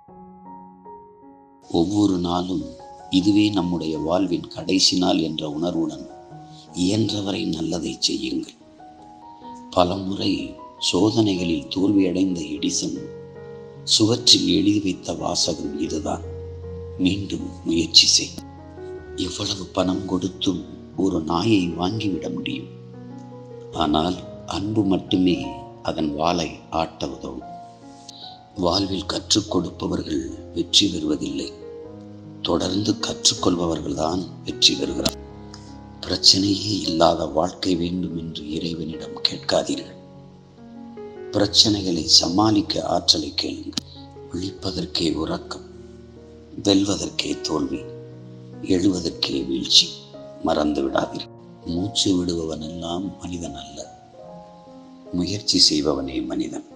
ஒவ்வொரு நாளும் இதுவே நம்முடைய வாழ்வின் கடைசி நாள் என்ற உணர்வுடன் இயன்றவரை நல்லதை செய்யுங்கள் பலமுறை சோதனைகளில் தோல்வியடைந்த எடிசன் சுவற்றில் எழுதி வைத்த வாசகம் இதுதான் மீண்டும் முயற்சி செய் எவ்வளவு பணம் கொடுத்தும் ஒரு நாயை வாங்கிவிட முடியும் ஆனால் அன்பு மட்டுமே அதன் வாளை ஆட்ட உதவும் வாழ்வில் கற்றுக் கொடுப்பவர்கள் வெற்றி பெறுவதில்லை தொடர்ந்து கற்றுக்கொள்பவர்கள்தான் வெற்றி பெறுகிறார் பிரச்சனையே இல்லாத வாழ்க்கை வேண்டும் என்று இறைவனிடம் கேட்காதீர்கள் பிரச்சனைகளை சமாளிக்க ஆற்றலை கேளுங்கள் விழிப்பதற்கே உறக்கம் வெல்வதற்கே தோல்வி எழுவதற்கே வீழ்ச்சி மறந்து விடாதீர்கள் மூச்சு விடுபவனெல்லாம் மனிதன் அல்ல முயற்சி செய்பவனே மனிதன்